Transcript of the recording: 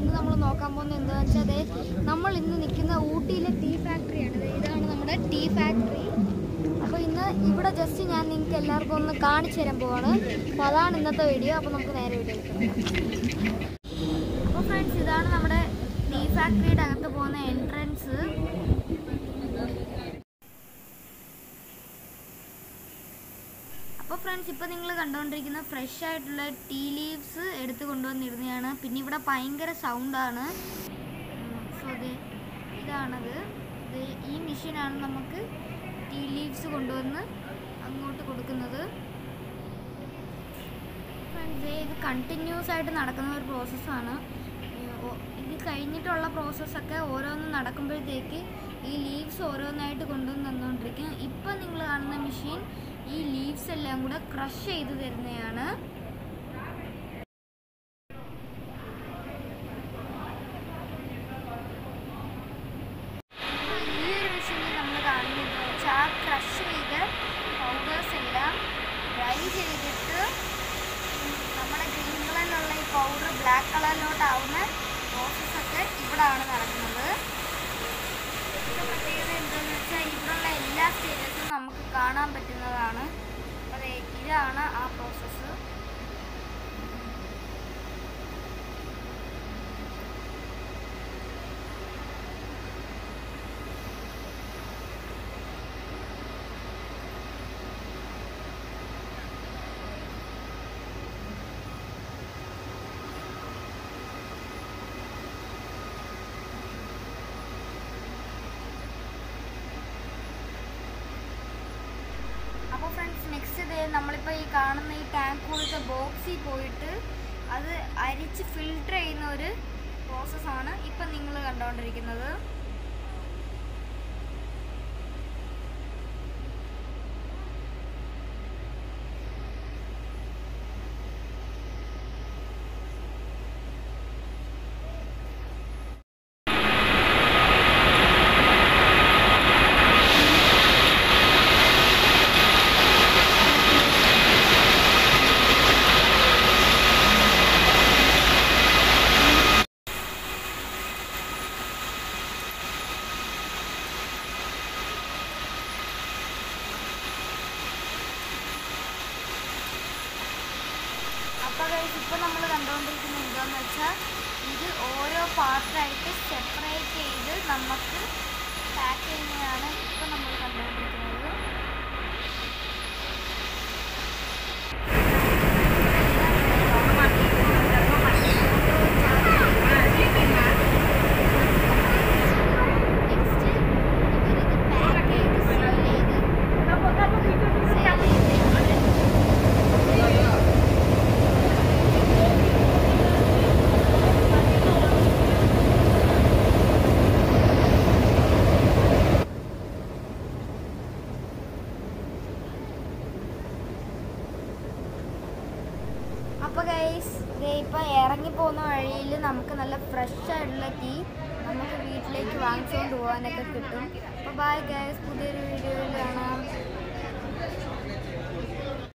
ഇന്ന് നമ്മൾ നോക്കാൻ പോകുന്നത് എന്താണെന്ന് വെച്ചാൽ അതെ നമ്മൾ ഇന്ന് നിൽക്കുന്ന ഊട്ടിയിലെ ടീ ഫാക്ടറിയാണ് ദേ ഇതാണ് നമ്മുടെ ടീ ഫാക്ടറി അപ്പോൾ ഇന്ന് ഇവിടെ ജസ്റ്റ് ഞാൻ നിങ്ങൾക്ക് എല്ലാവർക്കും ഒന്ന് കാണിച്ചു തരാൻ പോവാണ് അപ്പോൾ അതാണ് ഇന്നത്തെ വീഡിയോ അപ്പോൾ നമുക്ക് നേരെ വീഡിയോ അപ്പോൾ ഫ്രണ്ട്സ് ഇതാണ് നമ്മുടെ ടീ ഫാക്ടറിയുടെ അകത്ത് പോകുന്ന എൻട്രൻസ് അപ്പോൾ ഫ്രണ്ട്സ് ഇപ്പോൾ നിങ്ങൾ കണ്ടുകൊണ്ടിരിക്കുന്ന ഫ്രഷ് ആയിട്ടുള്ള ടീ ലീവ്സ് എടുത്ത് കൊണ്ടുവന്നിരുന്നതാണ് പിന്നെ ഇവിടെ ഭയങ്കര സൗണ്ടാണ് സോ ഇത് ഇതാണത് ഇത് ഈ മെഷീനാണ് നമുക്ക് ടീ ലീവ്സ് കൊണ്ടുവന്ന് അങ്ങോട്ട് കൊടുക്കുന്നത് ഫ്രണ്ട്സ് ഇത് കണ്ടിന്യൂസ് ആയിട്ട് നടക്കുന്ന ഒരു പ്രോസസ്സാണ് ഇത് കഴിഞ്ഞിട്ടുള്ള പ്രോസസ്സൊക്കെ ഓരോന്ന് നടക്കുമ്പോഴത്തേക്ക് ഈ ലീവ്സ് ഓരോന്നായിട്ട് കൊണ്ടുവന്ന് തന്നുകൊണ്ടിരിക്കും ഇപ്പം നിങ്ങൾ കാണുന്ന മെഷീൻ ഈ ലീവ്സ് എല്ലാം കൂടെ ക്രഷ് ചെയ്ത് തരുന്നതാണ് അപ്പോൾ ഈ ഒരു മെഷീനിൽ നമ്മൾ കാണുന്നത് വെച്ചാൽ ആ ക്രഷ് ചെയ്ത പൗഡേഴ്സ് എല്ലാം ഡ്രൈ ചെയ്തിട്ട് നമ്മുടെ ഗ്രീൻ കളറിലുള്ള ഈ പൗഡർ ബ്ലാക്ക് കളറിലോട്ടാവുന്ന പ്രോസസ്സൊക്കെ ഇവിടാണ് നടക്കുന്നത് ഇവിടുത്തെ പ്രത്യേകത എന്താണെന്ന് വെച്ചാൽ ഇവിടെയുള്ള എല്ലാ സ്റ്റേജസും നമുക്ക് കാണാൻ പറ്റുന്നതാണ് അതെ ഇതാണ് ആ പ്രോസസ്സ് അപ്പോൾ ഫ്രണ്ട്സ് നെക്സ്റ്റ് ഡേ നമ്മളിപ്പോൾ ഈ കാണുന്ന ഈ ടാങ്ക് പോലത്തെ ബോക്സിൽ പോയിട്ട് അത് അരിച്ച് ഫിൽട്ടർ ചെയ്യുന്ന ഒരു പ്രോസസ്സാണ് ഇപ്പം നിങ്ങൾ കണ്ടുകൊണ്ടിരിക്കുന്നത് അപ്പോൾ ഗൈസ് ഇപ്പോൾ നമ്മൾ കണ്ടുകൊണ്ടിരിക്കുന്നത് എന്താണെന്ന് വെച്ചാൽ ഇത് ഓരോ പാർട്ടായിട്ട് സെപ്പറേറ്റ് ചെയ്ത് നമുക്ക് പാക്ക് ചെയ്യുന്നതാണ് ഇപ്പോൾ നമ്മൾ കണ്ടുകൊണ്ടിരിക്കുന്നത് നെക്സ്റ്റ് ഇവരിത് പാക്ക് ചെയ്ത് സീൽ ചെയ്ത് സെയിൽ ചെയ്ത് അപ്പോൾ ഗൈസ് ദേ ഇപ്പോൾ ഇറങ്ങി പോകുന്ന വഴിയിൽ നമുക്ക് നല്ല ഫ്രഷ് ആയിട്ടുള്ള ടീ നമുക്ക് വീട്ടിലേക്ക് വാങ്ങിച്ചുകൊണ്ട് പോകാനൊക്കെ കിട്ടും അപ്പോൾ ബൈ ഗൈസ് പുതിയൊരു വീഡിയോയിൽ കാണാം